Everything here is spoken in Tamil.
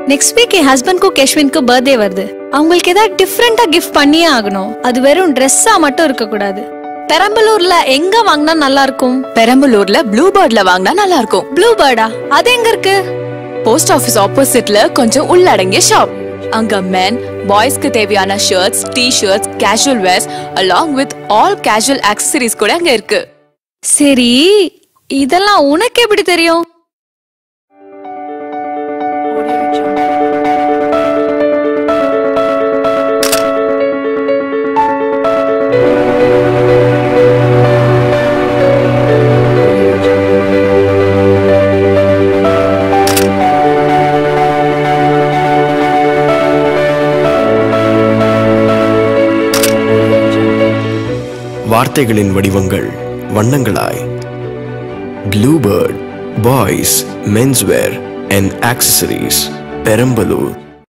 நெக்ஸ்ட் வீக் என் ஹஸ்பண்ட்க்கும் கேஷ்வின்க்கும் பர்த்டே வருது அவங்களுக்கு ஏதாவது டிஃப்ரெண்டா கிஃப்ட் பண்ணியே ஆகணும் அது வெறும் ட்ரெஸ்ஸா மட்டும் இருக்க கூடாது பெரம்பலூர்ல எங்க வாங்கினா நல்லா இருக்கும் பெரம்பலூர்ல ப்ளூ பேர்ட்ல வாங்கினா நல்லா இருக்கும் ப்ளூ பேர்டா அது எங்க இருக்கு போஸ்ட் ஆபீஸ் ஆப்போசிட்ல கொஞ்சம் உள்ளடங்கிய ஷாப் அங்க men பாய்ஸ்க்கு தேவையான shirts T shirts casual wears along with all casual accessories கூட அங்க இருக்கு சரி இதெல்லாம் உனக்கு எப்படி தெரியும் வார்த்தைகளின் வடிவங்கள் வண்ணங்களாய் Bluebird boys menswear and accessories Perambalur